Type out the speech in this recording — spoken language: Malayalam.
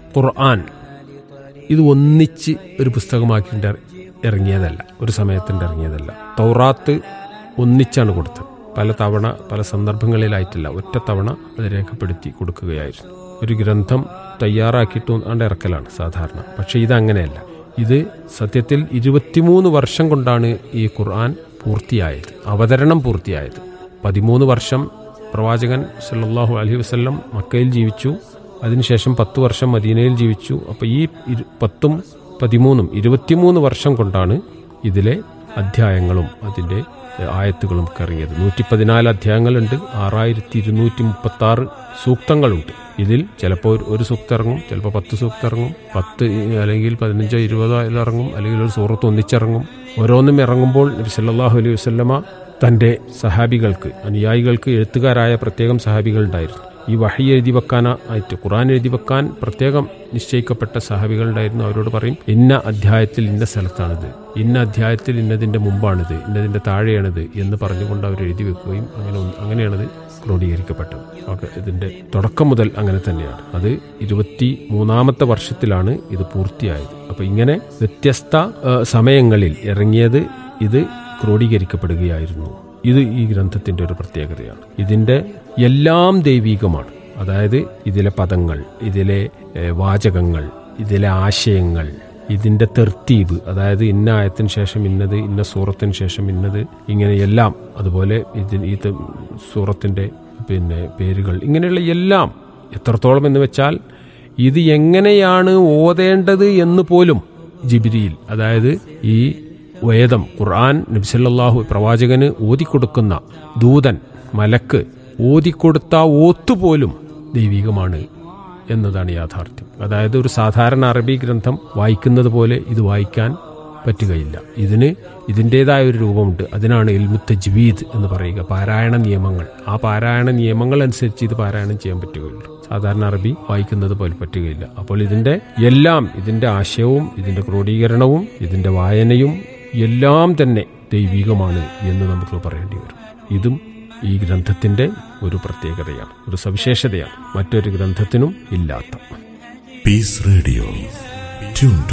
ഖുർആൻ ഇത് ഒന്നിച്ച് ഒരു പുസ്തകമാക്കിയിട്ട് ഇറങ്ങിയതല്ല ഒരു സമയത്തിൻ്റെ ഇറങ്ങിയതല്ല തൗറാത്ത് ഒന്നിച്ചാണ് കൊടുത്തത് പല തവണ പല സന്ദർഭങ്ങളിലായിട്ടില്ല ഒറ്റ തവണ അത് രേഖപ്പെടുത്തി കൊടുക്കുകയായിരുന്നു ഒരു ഗ്രന്ഥം തയ്യാറാക്കിയിട്ട് ആണ്ട് ഇറക്കലാണ് സാധാരണ പക്ഷേ ഇതങ്ങനെയല്ല ഇത് സത്യത്തിൽ ഇരുപത്തിമൂന്ന് വർഷം കൊണ്ടാണ് ഈ ഖുർആൻ പൂർത്തിയായത് അവതരണം പൂർത്തിയായത് പതിമൂന്ന് വർഷം പ്രവാചകൻ സല്ലല്ലാഹു അലൈഹി വസല്ലം മക്കയിൽ ജീവിച്ചു അതിനുശേഷം പത്ത് വർഷം മദീനയിൽ ജീവിച്ചു അപ്പോൾ ഈ ഇരു- പത്തും പതിമൂന്നും ഇരുപത്തിമൂന്ന് വർഷം കൊണ്ടാണ് ഇതിലെ അധ്യായങ്ങളും അതിൻ്റെ എഹ്, ആയത്തുകളും ഒക്കെ ഇറങ്ങിയത് നൂറ്റി പതിനാല് അധ്യായങ്ങളുണ്ട് ആറായിരത്തി ഇരുന്നൂറ്റി മുപ്പത്തി ആറ് സൂക്തങ്ങളുണ്ട് ഇതിൽ ചിലപ്പോൾ ഒരു- ഒരു സൂക്തം ഇറങ്ങും ചിലപ്പോൾ പത്ത് സൂക്തം ഇറങ്ങും പത്ത് ഇ- അല്ലെങ്കിൽ പതിനഞ്ചോ ഇരുപതോ അതിൽ ഇറങ്ങും അല്ലെങ്കിൽ ഒരു സൂറത്ത് ഒന്നിച്ചിറങ്ങും ഓരോന്നും ഇറങ്ങുമ്പോൾ നബി സല്ലല്ലാഹു അലൈഹി വസല്ലമ തൻ്റെ സഹാബികൾക്ക് അനുയായികൾക്ക് എഴുത്തുകാരായ പ്രത്യേകം സഹാബികളുണ്ടായിരുന്നു ഈ വഹി എഴുതി വെക്കാനായിട്ട് ഖുറാൻ എഴുതി വെക്കാൻ പ്രത്യേകം നിശ്ചയിക്കപ്പെട്ട സഹാബികളുണ്ടായിരുന്നു അവരോട് പറയും ഇന്ന അധ്യായത്തിൽ ഇന്ന സ്ഥലത്താണിത് ഇന്ന അധ്യായത്തിൽ ഇന്നതിൻ്റെ മുമ്പാണിത് ഇന്നതിൻ്റെ താഴെയാണിത് എന്ന് പറഞ്ഞുകൊണ്ട് അവർ എഴുതി വെക്കുകയും അങ്ങനെ ഒന്ന്- അങ്ങനെയാണത് ക്രോഡീകരിക്കപ്പെട്ടത് ഓക്കെ ഇതിൻ്റെ തുടക്കം മുതൽ അങ്ങനെ തന്നെയാണ് അത് ഇരുപത്തി മൂന്നാമത്തെ വർഷത്തിലാണ് ഇത് പൂർത്തിയായത് അപ്പോൾ ഇങ്ങനെ വ്യത്യസ്ത ആ, സമയങ്ങളിൽ ഇറങ്ങിയത് ഇത് ക്രോഡീകരിക്കപ്പെടുകയായിരുന്നു ഇത് ഈ ഗ്രന്ഥത്തിന്റെ ഒരു പ്രത്യേകതയാണ് ഇതിന്റെ എല്ലാം ദൈവീകമാണ് അതായത് ഇതിലെ പദങ്ങൾ ഇതിലെ ഏ, വാചകങ്ങൾ ഇതിലെ ആശയങ്ങൾ ഇതിന്റെ തെർത്തീബ് അതായത് ഇന്ന ആയത്തിന് ശേഷം ഇന്നത് ഇന്ന സൂറത്തിന് ശേഷം ഇന്നത് ഇങ്ങനെ എല്ലാം അതുപോലെ ഇതിന് ഈ ത- സൂറത്തിന്റെ പിന്നെ പേരുകൾ ഇങ്ങനെയുള്ള എല്ലാം എത്രത്തോളം എന്ന് വെച്ചാൽ ഇത് എങ്ങനെയാണ് ഓതേണ്ടത് എന്ന് പോലും ജിബിരിയിൽ അതായത് ഈ വേദം ഖുർആൻ നബ്സല്ലാഹു പ്രവാചകന് ഓതിക്കൊടുക്കുന്ന ദൂതൻ മലക്ക് ഓതിക്കൊടുത്ത ഓത്തുപോലും ദൈവികമാണ് എന്നതാണ് യാഥാർത്ഥ്യം അതായത് ഒരു സാധാരണ അറബി ഗ്രന്ഥം വായിക്കുന്നത് പോലെ ഇത് വായിക്കാൻ പറ്റുകയില്ല ഇതിന് ഇതിൻ്റെതായ ഒരു രൂപമുണ്ട് അതിനാണ് ഇൽമുത്ത ജ്വീദ് എന്ന് പറയുക പാരായണ നിയമങ്ങൾ ആ പാരായണ നിയമങ്ങൾ അനുസരിച്ച് ഇത് പാരായണം ചെയ്യാൻ പറ്റുകയുള്ളൂ സാധാരണ അറബി വായിക്കുന്നത് പോലെ പറ്റുകയില്ല അപ്പോൾ ഇതിന്റെ എല്ലാം ഇതിന്റെ ആശയവും ഇതിന്റെ ക്രോഡീകരണവും ഇതിന്റെ വായനയും എല്ലാം തന്നെ ദൈവികമാണ് എന്ന് നമുക്ക് പറയേണ്ടി വരും ഇതും ഈ ഗ്രന്ഥത്തിന്റെ ഒരു പ്രത്യേകതയാണ് ഒരു സവിശേഷതയാണ് മറ്റൊരു ഗ്രന്ഥത്തിനും ഇല്ലാത്ത Peace Radio. Tune